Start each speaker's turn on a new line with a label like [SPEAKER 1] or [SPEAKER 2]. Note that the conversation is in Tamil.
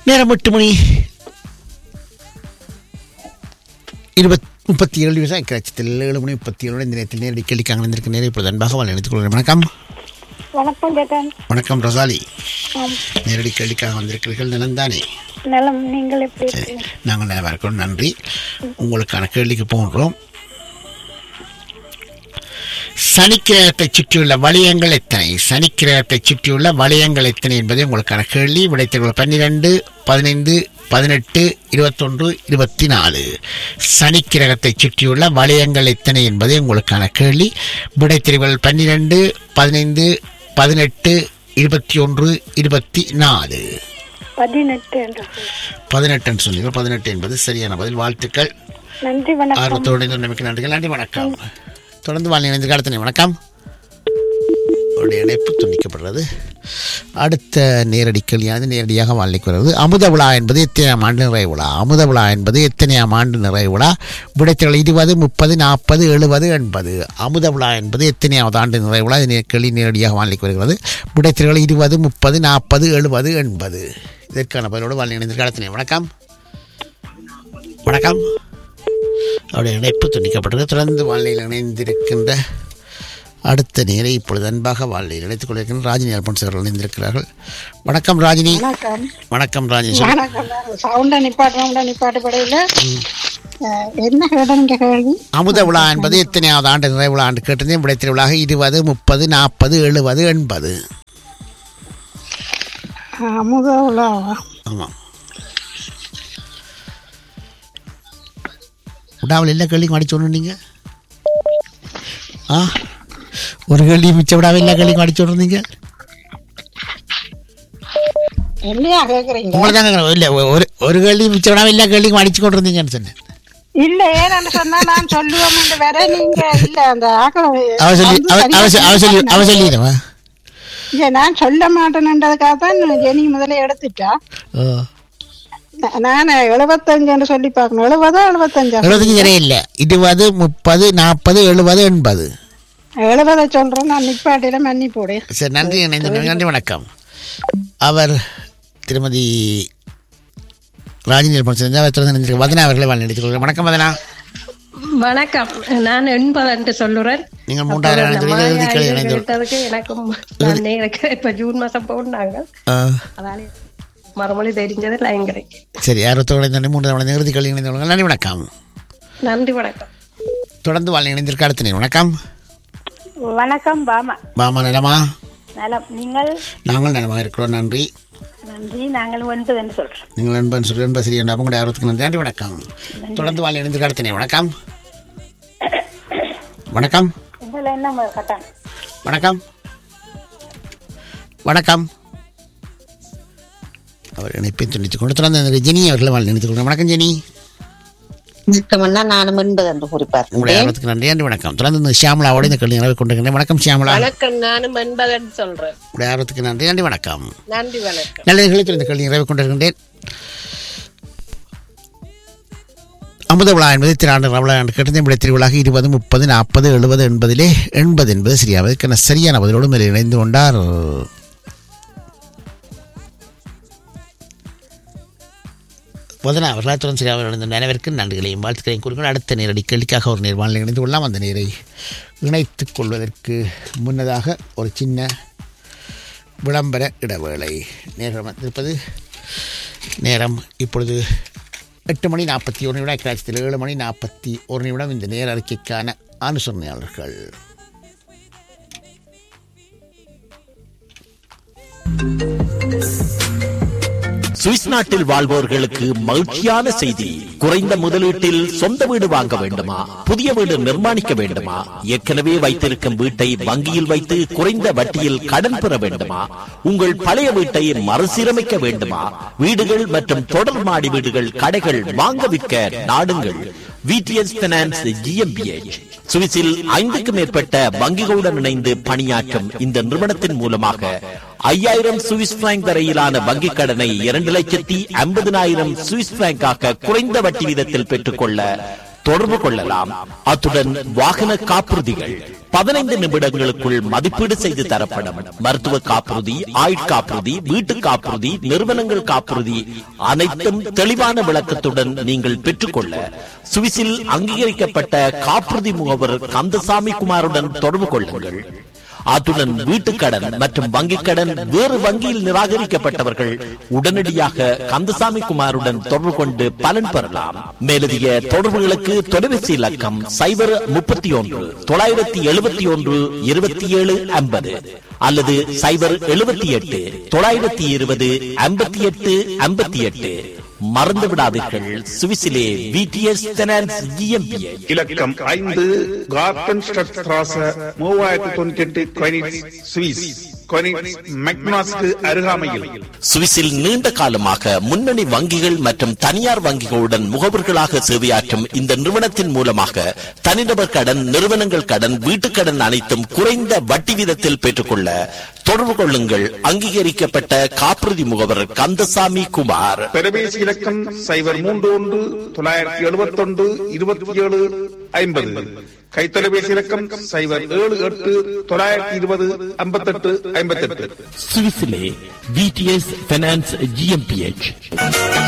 [SPEAKER 1] நேரம் எட்டு மணி இருபத் முப்பத்தி ஏழு நிமிஷம் கிராட்சத்தில் ஏழு மணி முப்பத்தி ஏழு இந்த நேரத்தில் நேரடி கேள்விக்காக வந்திருக்க நேரம் இப்பொழுது அன்பாக வாழ் நினைத்துக் கொள்கிறேன் வணக்கம்
[SPEAKER 2] வணக்கம் ஜெகன்
[SPEAKER 1] வணக்கம் ரசாலி
[SPEAKER 2] ஆம்.
[SPEAKER 1] நேரடி கேள்விக்காக வந்திருக்கிறீர்கள் நிலந்தானே
[SPEAKER 2] நலம் நீங்கள் எப்படி
[SPEAKER 1] சரி
[SPEAKER 2] இருக்கீங்க
[SPEAKER 1] நாங்கள் நல்லா இருக்கிறோம் நன்றி உங்களுக்கான கேள்விக்கு போகிறோம் சனிக்கிரகத்தை சுற்றியுள்ள வளையங்கள் எத்தனை சனிக்கிரகத்தை சுற்றியுள்ள வளையங்கள் எத்தனை என்பது உங்களுக்கான கேள்வி விடைத்தெரிவுகள் பன்னிரெண்டு பதினைந்து பதினெட்டு இருபத்தொன்று இருபத்தி நாலு சனிக்கிரகத்தை சுற்றியுள்ள வளையங்கள் எத்தனை என்பது உங்களுக்கான கேள்வி விடைத்தெரிவுகள் பன்னிரெண்டு பதினைந்து பதினெட்டு இருபத்தி ஒன்று இருபத்தி நாலு
[SPEAKER 2] பதினெட்டு என்று சொல்.
[SPEAKER 1] பதினெட்டுன்னு சொன்னீங்க பதினெட்டு என்பது சரியான பதில் வாழ்த்துக்கள்
[SPEAKER 2] நன்றி வணக்கம்
[SPEAKER 1] ஆர்வத்தோடு இந்த நம்பிக்கை நன்றிகள் நன்றி வணக்கம் தொடர்ந்து வாழ் இணைந்து காலத்தினை வணக்கம் உடைய இணைப்பு துண்டிக்கப்படுறது அடுத்த நேரடி கேள்வியானது நேரடியாக வாழ்க்கைக்கு வருவது அமுத விழா என்பது எத்தனையாம் ஆண்டு நிறைவு விழா அமுத விழா என்பது எத்தனையாம் ஆண்டு நிறைவு விழா விடைத்தல் இருபது முப்பது நாற்பது எழுபது எண்பது அமுத விழா என்பது எத்தனையாவது ஆண்டு நிறைவு விழா இது கேள்வி நேரடியாக வாழ்க்கைக்கு வருகிறது விடைத்தல்கள் இருபது முப்பது நாற்பது எழுபது எண்பது இதற்கான பதிலோடு வாழ் இணைந்து காலத்தினை வணக்கம் வணக்கம் அவருடைய இணைப்பு துண்டிக்கப்பட்டது தொடர்ந்து வாழ்நிலையில் இணைந்திருக்கின்ற அடுத்த நேரை இப்பொழுது அன்பாக வாழ்நிலையில் இணைத்துக் கொண்டிருக்கின்ற ராஜினி அல்பன்ஸ் அவர்கள் இணைந்திருக்கிறார்கள் வணக்கம் ராஜினி
[SPEAKER 2] வணக்கம்
[SPEAKER 1] வணக்கம் ராஜினி சொல்லு.
[SPEAKER 2] வணக்கம் சவுண்ட நிப்பாட்டுறோம்ல நிப்பாட்டு படையில என்ன கேட்டீங்க கேள்வி
[SPEAKER 1] அமுத விழா என்பது எத்தனையாவது ஆண்டு நிறைவு விழா ஆண்டு கேட்டிருந்தேன் விடை திருவிழாக இருபது முப்பது நாற்பது எழுபது எண்பது
[SPEAKER 2] அமுத உலாவா
[SPEAKER 1] ஆமாம் விடாவில் எல்லா கேள்வியும் அடிச்சு ஒன்று நீங்கள் ஆ ஒரு கேள்வி மிச்ச விடாமல் எல்லா கேள்வியும் அடிச்சு விட்ருந்தீங்க
[SPEAKER 2] என்னையா கேக்குறீங்க
[SPEAKER 1] உங்களை தாங்க இல்லை ஒரு ஒரு கேள்வி மிச்ச விடாமல் எல்லா கேள்வியும் அடிச்சு கொண்டு இருந்தீங்கன்னு சொன்னேன்
[SPEAKER 2] இல்ல ஏன்னு சொன்னா நான் சொல்லுவோம் வர நீங்க இல்ல அந்த ஆக்கள்
[SPEAKER 1] அவ சொல்லி அவ அவ சொ- அவ சொல்லி அவ சொல்லிடுவா
[SPEAKER 2] இல்ல நான் சொல்ல மாட்டேன்றதுக்காக தான் ஜெனி முதல்ல எடுத்துட்டா
[SPEAKER 1] ஓ
[SPEAKER 2] நா- நான் எழுபத்தஞ்சுன்னு சொல்லி பார்க்கணும் எழுபதா எழுபத்தஞ்சா
[SPEAKER 1] எழுபத்தஞ்சு நிறைய இல்லை இருபது முப்பது நாற்பது எழுபது எண்பது
[SPEAKER 2] எழுபதை சொல்றேன் நான் நிப்பாட்டில மன்னி போடு
[SPEAKER 1] சரி நன்றி இணைந்து நன்றி வணக்கம் அவர் திருமதி ராஜினி அவர் வதனா அவர்களை வாழ் நடித்துக் வணக்கம் வதனா
[SPEAKER 3] வணக்கம் நான் எண்பது என்று சொல்லுறேன்
[SPEAKER 1] நீங்கள் மூன்றாவது இணைந்து
[SPEAKER 3] நம்ம
[SPEAKER 1] இறுதி கேள்வி இணைந்து
[SPEAKER 3] கேட்டதுக்கு எனக்கும் நான் நேருக்கு இப்ப ஜூன் மாசம் போனாங்க
[SPEAKER 1] ஆ,
[SPEAKER 3] அதால மறுமொழி தெரிஞ்சது லைன் கிடைக்கும்
[SPEAKER 1] சரி அறுபத்தோடு இணைந்து மூன்றாவது இணைந்து இறுதி கேள்வி இணைந்து கொள்ளுங்கள். நன்றி வணக்கம்
[SPEAKER 3] நன்றி வணக்கம்
[SPEAKER 1] தொடர்ந்து வாழ் இணைந்திருக்க அடுத்த நேரம் வணக்கம்
[SPEAKER 4] வணக்கம் பாமா
[SPEAKER 1] பாமா நலமா
[SPEAKER 4] நலம் நீங்கள்
[SPEAKER 1] நாங்கள் நலமாக இருக்கிறோம் நன்றி
[SPEAKER 4] நன்றி நாங்கள் ஒன்பது என்று சொல்றோம்
[SPEAKER 1] நீங்கள் நண்பன் சொல்லி நண்பர் சரி என்ற உங்களுடைய ஆர்வத்துக்கு நன்றி நன்றி வணக்கம் தொடர்ந்து வாழ் இணைந்திருக்க அடுத்த நேரம் வணக்கம் வணக்கம்
[SPEAKER 4] உங்களை என்ன கட்டாங்க
[SPEAKER 1] வணக்கம் வணக்கம் அவர் இணைப்பை துண்டித்துக் கொண்டு தொடர்ந்து அந்த ஜெனி அவர்களை வாழ் இணைத்துக் கொள்கிறேன் வணக்கம் ஜெனி
[SPEAKER 5] நிற்கமன்னா நானும் என்பது என்று குறிப்பார்
[SPEAKER 1] உங்களுடைய ஆர்வத்துக்கு நன்றி நன்றி வணக்கம் தொடர்ந்து இந்த ஷியாமலாவோட இந்த கேள்வி நிறைவு கொண்டிருக்கிறேன் வணக்கம் ஷியாமலா
[SPEAKER 3] வணக்கம் நானும் எண்பதுன்னு சொல்றேன்
[SPEAKER 1] உங்களுடைய ஆர்வத்துக்கு நன்றி நன்றி வணக்கம்
[SPEAKER 3] நன்றி வணக்கம்
[SPEAKER 1] நல்ல நிகழ்ச்சியில் இந்த கேள்வி நிறைவு கொண்டிருக்கின்றேன் அமுத விழா என்பது திராண்டு விழா என்று கேட்டதே விடை திருவிழாக இருபது முப்பது நாற்பது எழுபது எண்பதிலே எண்பது என்பது சரியாவது இதற்கான சரியான பதிலோடு மேலே இணைந்து கொண்டார் வதனா வரலாற்றுடன் சரியாக இணைந்த அனைவருக்கு நன்றிகளையும் வாழ்த்துக்களையும் கூறுங்கள் அடுத்த நேரடி கேள்விக்காக ஒரு நேர்வாணல் இணைந்து கொள்ளலாம் அந்த நேரை இணைத்துக் கொள்வதற்கு முன்னதாக ஒரு சின்ன விளம்பர இடைவேளை நேரம் இருப்பது நேரம் இப்பொழுது எட்டு மணி நாற்பத்தி ஒரு நிமிடம் கிராட்சத்தில் ஏழு மணி நாற்பத்தி ஒரு நிமிடம் இந்த நேர அறிக்கைக்கான அனுசரணையாளர்கள்
[SPEAKER 6] சுவிஸ் நாட்டில் வாழ்வோர்களுக்கு மகிழ்ச்சியான செய்தி குறைந்த முதலீட்டில் சொந்த வீடு வாங்க வேண்டுமா புதிய வீடு நிர்மாணிக்க வேண்டுமா ஏற்கனவே வைத்திருக்கும் வீட்டை வங்கியில் வைத்து குறைந்த வட்டியில் கடன் பெற வேண்டுமா உங்கள் பழைய வீட்டை மறுசீரமைக்க வேண்டுமா வீடுகள் மற்றும் தொடர் மாடி வீடுகள் கடைகள் வாங்க விற்க நாடுங்கள் விடிஎஸ் பினான்ஸ் ஜிஎம்பிஎச் சுவிஸில் ஐந்துக்கும் மேற்பட்ட வங்கிகளுடன் இணைந்து பணியாற்றும் இந்த நிறுவனத்தின் மூலமாக ஐயாயிரம் சுவிஸ் பிராங்க் வரையிலான வங்கிக் கடனை இரண்டு லட்சத்தி ஐம்பதினாயிரம் சுவிஸ் பிராங்காக குறைந்த வட்டி வீதத்தில் பெற்றுக்கொள்ள தொடர்பு கொள்ளலாம் அத்துடன் வாகன காப்புறுதிகள் பதினைந்து நிமிடங்களுக்குள் மதிப்பீடு செய்து தரப்படும் மருத்துவ காப்புறுதி ஆயுட்காப்புறுதி வீட்டு காப்புறுதி நிறுவனங்கள் காப்புறுதி அனைத்தும் தெளிவான விளக்கத்துடன் நீங்கள் பெற்றுக்கொள்ள சுவிஸில் அங்கீகரிக்கப்பட்ட காப்புறுதி முகவர் கந்தசாமி குமாருடன் தொடர்பு கொள்ளுங்கள் அத்துடன் வீட்டுக்கடன் மற்றும் வங்கிக் கடன் வேறு வங்கியில் நிராகரிக்கப்பட்டவர்கள் உடனடியாக கந்தசாமி குமாருடன் தொடர்பு கொண்டு பலன் பெறலாம் மேலதிக தொடர்புகளுக்கு தொலைபேசி இலக்கம் சைபர் முப்பத்தி ஒன்று தொள்ளாயிரத்தி எழுபத்தி ஒன்று இருபத்தி ஏழு ஐம்பது அல்லது சைபர் எழுபத்தி எட்டு தொள்ளாயிரத்தி இருபது ஐம்பத்தி எட்டு ஐம்பத்தி எட்டு மறந்து விடாதீர்கள் சுவிசிலே விடிஎஸ் ஃபைனான்ஸ் ஜிஎம்பிஏ
[SPEAKER 7] இலக்கம் ஐந்து கார்டன் ஸ்ட்ராச மூவாயிரத்தி தொண்ணூத்தி எட்டு கொயினிட்ஸ் சுவிஸ் கொயினிட்ஸ் மெக்னாஸ்க்கு அருகாமையில்
[SPEAKER 6] சுவிஸில் நீண்ட காலமாக முன்னணி வங்கிகள் மற்றும் தனியார் வங்கிகளுடன் முகவர்களாக சேவையாற்றும் இந்த நிறுவனத்தின் மூலமாக தனிநபர் கடன் நிறுவனங்கள் கடன் வீட்டுக் கடன் அனைத்தும் குறைந்த வட்டி வீதத்தில் பெற்றுக்கொள்ள தொடர்பு கொள்ளுங்கள் அங்கீகரிக்கப்பட்ட காப்புறுதி முகவர் கந்தசாமி குமார்
[SPEAKER 7] தொலைபேசி இலக்கம் சைபர் மூன்று ஒன்று தொள்ளாயிரத்தி எழுபத்தி ஒன்று இருபத்தி ஏழு ஐம்பது கைத்தொலைபேசி இலக்கம் சைபர் ஏழு எட்டு தொள்ளாயிரத்தி இருபது ஐம்பத்தெட்டு ஐம்பத்தெட்டு
[SPEAKER 6] சுவிஸிலே விடிஎஸ் ஃபைனான்ஸ் ஜிஎம்பிஎச்